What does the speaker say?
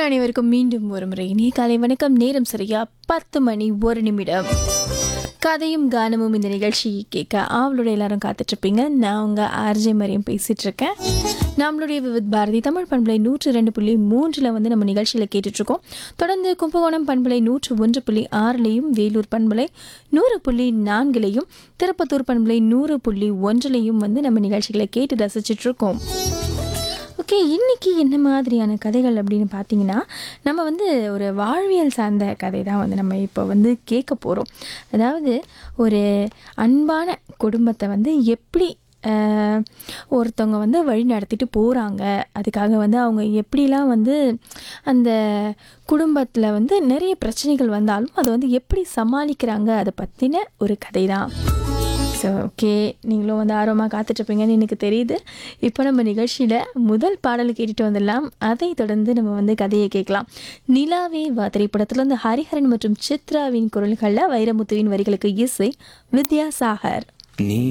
நேர்கள் அனைவருக்கும் மீண்டும் ஒரு முறை இனிய காலை வணக்கம் நேரம் சரியா பத்து மணி ஒரு நிமிடம் கதையும் கானமும் இந்த நிகழ்ச்சியை கேட்க அவளோட எல்லாரும் காத்துட்டு இருப்பீங்க நான் உங்க ஆர்ஜே மரியம் பேசிட்டு இருக்கேன் நம்மளுடைய விவித் பாரதி தமிழ் பண்பலை நூற்று ரெண்டு புள்ளி மூன்றில் வந்து நம்ம நிகழ்ச்சியில் கேட்டுட்ருக்கோம் தொடர்ந்து கும்பகோணம் பண்பலை நூற்று ஒன்று புள்ளி ஆறுலையும் வேலூர் பண்பலை நூறு புள்ளி நான்குலையும் திருப்பத்தூர் பண்பலை நூறு புள்ளி ஒன்றுலையும் வந்து நம்ம நிகழ்ச்சிகளை கேட்டு ரசிச்சிட்டு இருக்கோம் ஓகே இன்னைக்கு என்ன மாதிரியான கதைகள் அப்படின்னு பார்த்தீங்கன்னா நம்ம வந்து ஒரு வாழ்வியல் சார்ந்த கதை தான் வந்து நம்ம இப்போ வந்து கேட்க போகிறோம் அதாவது ஒரு அன்பான குடும்பத்தை வந்து எப்படி ஆஹ், ஒருத்தவங்க வந்து வழி நடத்திட்டு போகிறாங்க அதுக்காக வந்து அவங்க எப்படிலாம் வந்து அந்த குடும்பத்தில் வந்து நிறைய பிரச்சனைகள் வந்தாலும் அதை வந்து எப்படி சமாளிக்கிறாங்க அதை பற்றின ஒரு கதை தான் ஸோ ஓகே நீங்களும் வந்து ஆர்வமாக காத்துட்ருப்பீங்கன்னு எனக்கு தெரியுது இப்போ நம்ம நிகழ்ச்சியில் முதல் பாடல் கேட்டுட்டு வந்துடலாம் அதை தொடர்ந்து நம்ம வந்து கதையை கேட்கலாம் நிலாவே வா திரைப்படத்தில் வந்து ஹரிஹரன் மற்றும் சித்ராவின் குரல்களில் வைரமுத்துவின் வரிகளுக்கு இசை வித்யாசாகர் நீ